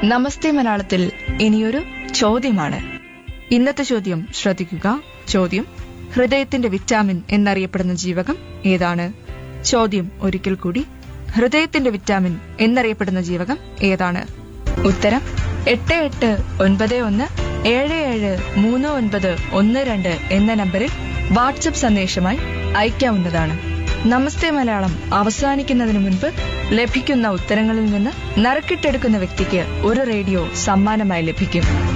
നമസ്തേ മലയാളത്തിൽ ഇനിയൊരു ചോദ്യമാണ് ഇന്നത്തെ ചോദ്യം ശ്രദ്ധിക്കുക ചോദ്യം ഹൃദയത്തിന്റെ വിറ്റാമിൻ എന്നറിയപ്പെടുന്ന ജീവകം ഏതാണ് ചോദ്യം ഒരിക്കൽ കൂടി ഹൃദയത്തിന്റെ വിറ്റാമിൻ എന്നറിയപ്പെടുന്ന ജീവകം ഏതാണ് ഉത്തരം എട്ട് എട്ട് ഒൻപത് ഒന്ന് ഏഴ് ഏഴ് മൂന്ന് ഒൻപത് ഒന്ന് രണ്ട് എന്ന നമ്പറിൽ വാട്സപ്പ് സന്ദേശമായി അയക്കാവുന്നതാണ് നമസ്തേ മലയാളം അവസാനിക്കുന്നതിന് മുൻപ് ലഭിക്കുന്ന ഉത്തരങ്ങളിൽ നിന്ന് നറുക്കിട്ടെടുക്കുന്ന വ്യക്തിക്ക് ഒരു റേഡിയോ സമ്മാനമായി ലഭിക്കും